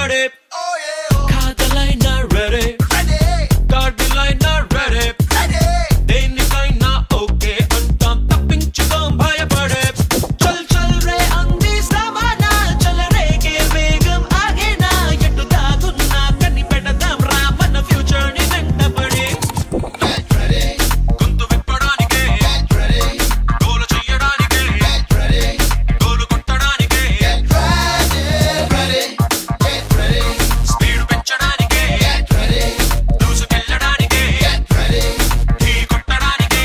పడే ఖాతాలైనా రెడీ కార్డులైనా రెడీ దేనికైనా ఓకే అంటాం తప్పించుకోం భయపడే చల్ చల్ రే అందిస్తావానా చల్ రేగే వేగం ఆగేనా ఎటు దాగున్నా కని పెడదాం రా మన ఫ్యూచర్ ని వెంటపడి గొంతు విప్పడానికే గోలు చెయ్యడానికే గోలు కొట్టడానికే స్పీడ్ పెంచడానికే దూసుకెళ్ళడానికే ఢీ కొట్టడానికే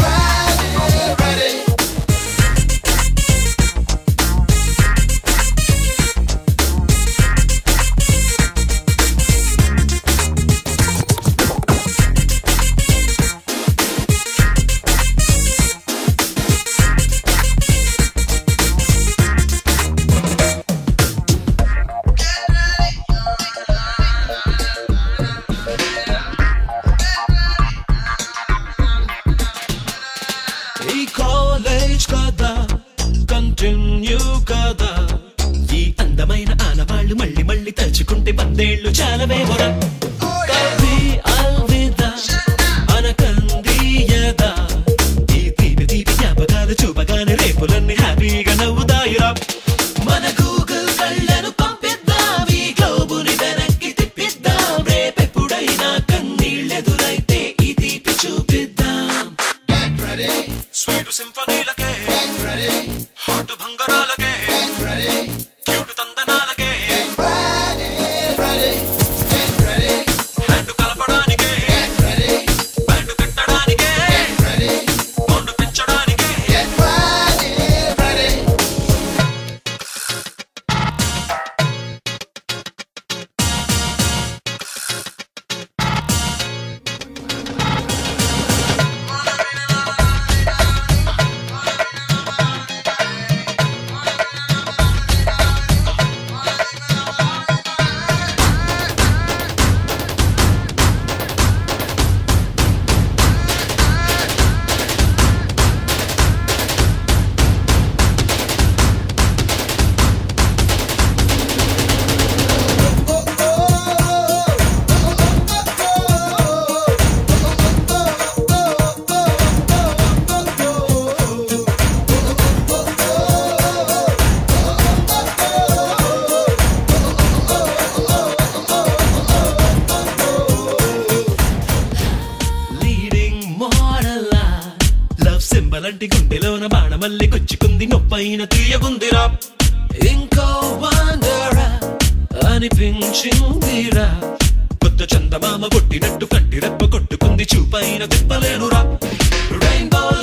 ఈ కాలేజ్ కదా కంటిన్యూ కదా ఈ అందమైన ఆనవాళ్ళు మళ్ళీ మళ్ళీ తలుచుకుంటే వందేళ్లు చాలవేమోరా కవి అల్విదా అనకందీయదా ఈ తీపి తీపి జ్ఞాపకాలు చూపగానే రేపులన్నీ హ్యాపీగా నవ్వుదాయిరా మన గూగుల్ కళ్ళను పంపిద్దాం ఈ గ్లోబుని వెనక్కి తిప్పిద్దాం రేపెప్పుడైనా కన్నీళ్ళెదురైతే ఈ తీపి చూపిద్దాం స్వీటు సింఫనీలకే హాటు భంగరాలకే క్యూటు తందనాలకే హ్యాండు కలపడానికే బ్యాండు కట్టడానికే బొండు పెంచడానికే లీడింగ్ మోడల్ లవ్ సింబల్ అంటే గుండెలోన బాణమల్లి గుచ్చుకుంది నొప్పైన తీయగుందిరా ఇంకో వండరా అనిపించిందిరా కొత్త చందమామ కొట్టినట్టు కంటి రెప్ప కొట్టుకుంది చూపైన తిప్పలేనురా రెయిన్బో